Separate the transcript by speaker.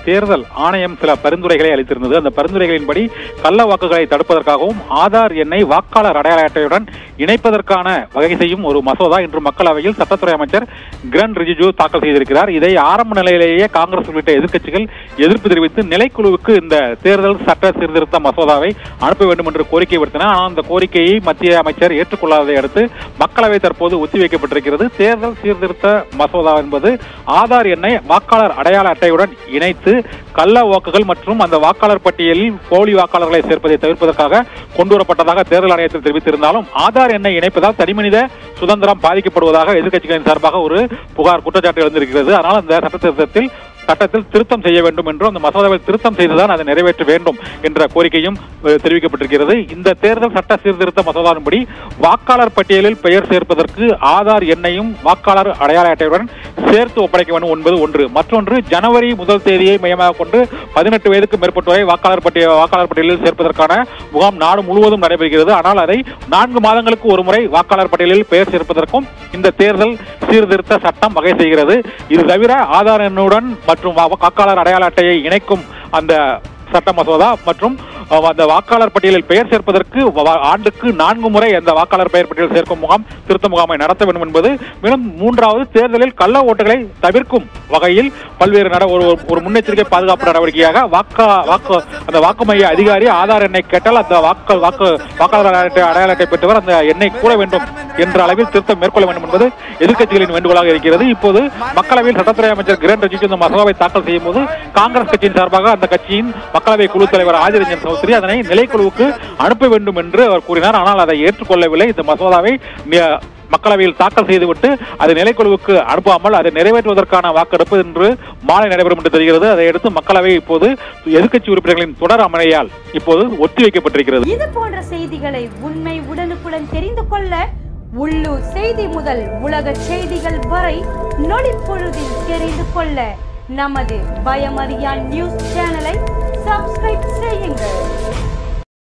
Speaker 1: தேர்தல் ஆணையம் சில பரிந்துரைகளை அளித்திருந்தது அந்த பரிந்துரைகளின்படி கள்ள வாக்குகளை தடுப்பதற்காகவும் ஆதார் எண்ணை வாக்காளர் அடையாள அட்டையுடன் இணைப்பதற்கான வகை செய்யும் ஒரு மசோதா இன்று மக்களவையில் சட்டத்துறை அமைச்சர் கிரண் ரிஜிஜு தாக்கல் செய்திருக்கிறார் இதை ஆரம்ப நிலையிலேயே காங்கிரஸ் உள்ளிட்ட எதிர்க்கட்சிகள் எதிர்ப்பு தெரிவித்து நிலைக்குழுவுக்கு இந்த தேர்தல் சட்ட சீர்திருத்த மசோதாவை அனுப்ப வேண்டும் என்று கோரிக்கை விடுத்தன ஆனால் அந்த கோரிக்கையை மத்திய அமைச்சர் ஏற்றுக்கொள்ளாததை அடுத்து மக்களவை தற்போது ஒத்திவைக்கப்பட்டிருக்கிறது தேர்தல் சீர்திருத்த மசோதா என்பது ஆதார் எண்ணை வாக்காளர் அடையாள அட்டையுடன் இணைத்து கள்ள வாக்குகள் மற்றும் அந்த வாக்காளர் பட்டியலில் போலி வாக்காளர்களை சேர்ப்பதை தவிர்ப்பதற்காக கொண்டுவரப்பட்டதாக தேர்தல் ஆணையத்தில் தெரிவித்திருந்தாலும் ஆதார் எண்ணை இணைப்பதால் தனிமனித சுதந்திரம் பாதிக்கப்படுவதாக எதிர்க்கட்சிகளின் சார்பாக ஒரு புகார் குற்றச்சாட்டு எழுந்திருக்கிறது அதனால் அந்த சட்ட திருத்தத்தில் சட்டத்தில் திருத்தம் செய்ய வேண்டும் என்றும் அந்த மசோதாவில் திருத்தம் செய்துதான் அதை நிறைவேற்ற வேண்டும் என்ற கோரிக்கையும் அஹ், தெரிவிக்கப்பட்டிருக்கிறது இந்த தேர்தல் சட்ட சீர்திருத்த மசோதாவின்படி வாக்காளர் பட்டியலில் பெயர் சேர்ப்பதற்கு ஆதார் எண்ணையும் வாக்காளர் அடையாள அட்டையுடன் சேர்த்து ஒப்படைக்க வேண்டும் என்பது ஒன்று மற்றொன்று ஜனவரி முதல் தேதியை மையமாக கொண்டு பதினெட்டு வயதுக்கு மேற்பட்டோரை வாக்காளர் பட்டியல் வாக்காளர் பட்டியலில் சேர்ப்பதற்கான முகாம் நாடு முழுவதும் நடைபெறுகிறது ஆனால் அதை நான்கு மாதங்களுக்கு ஒரு முறை வாக்காளர் பட்டியலில் பெயர் சேர்ப்பதற்கும் இந்த தேர்தல் சீர்திருத்த சட்டம் வகை செய்கிறது இது தவிர ஆதார் எண்ணுடன் மற்றும் வா- வாக்காளர் அடையாள அட்டையை இணைக்கும் அந்த சட்ட மசோதா மற்றும் அஹ், அந்த வாக்காளர் பட்டியலில் பெயர் சேர்ப்பதற்கு வ- ஆண்டுக்கு நான்கு முறை அந்த வாக்காளர் பெயர் பட்டியல் சேர்க்கும் முகாம் திருத்த முகாமை நடத்த வேண்டும் என்பது மேலும் மூன்றாவது தேர்தலில் கள்ள ஓட்டுகளை தவிர்க்கும் வகையில் பல்வேறு நட ஒரு ஒரு- ஒரு முன்னெச்சரிக்கை பாதுகாப்பு நடவடிக்கையாக வாக்கா வாக்கு அந்த வாக்கு மைய அதிகாரி ஆதார் எண்ணை கேட்டால் அந்த வாக்கு வாக்கு வாக்காளர் அட்டை அடையாள அட்டை பெற்றவர் அந்த எண்ணை கூற வேண்டும் என்ற அளவில் திருத்தம் மேற்கொள்ள வேண்டும் என்பது எதிர்க்கட்சிகளின் வேண்டுகோளாக இருக்கிறது இப்போது மக்களவையில் சட்டத்துறை அமைச்சர் கிரண் ரிஜிஜு இந்த மசோதாவை தாக்கல் செய்யும் போது காங்கிரஸ் கட்சியின் சார்பாக அந்த கட்சியின் மக்களவை குழு தலைவர் ஆதிரஞ்சன் சௌத்ரி அதனை நிலைக்குழுவுக்கு அனுப்ப வேண்டும் என்று அவர் கூறினார் ஆனால் அதை ஏற்றுக்கொள்ளவில்லை இந்த மசோதாவை நி- மக்களவையில் தாக்கல் செய்துவிட்டு அதை நிலைக்குழுவுக்கு அனுப்பாமல் அதை நிறைவேற்றுவதற்கான வாக்கெடுப்பு இன்று மாலை நடைபெறும் என்று தெரிகிறது அதையடுத்து மக்களவை இப்போது எதிர்க்கட்சி உறுப்பினர்களின் தொடர் அமளியால் இப்போது ஒத்திவைக்கப்பட்டிருக்கிறது
Speaker 2: இது போன்ற செய்திகளை உண்மை உடனுக்குடன் தெரிந்து கொள்ள உள்ளூர் செய்தி முதல் உலக செய்திகள் வரை நொடிப்பொழுதில் தெரிந்து கொள்ள நமது பயமறியான் நியூஸ் சேனலை சப்ஸ்கிரைப் செய்யுங்கள்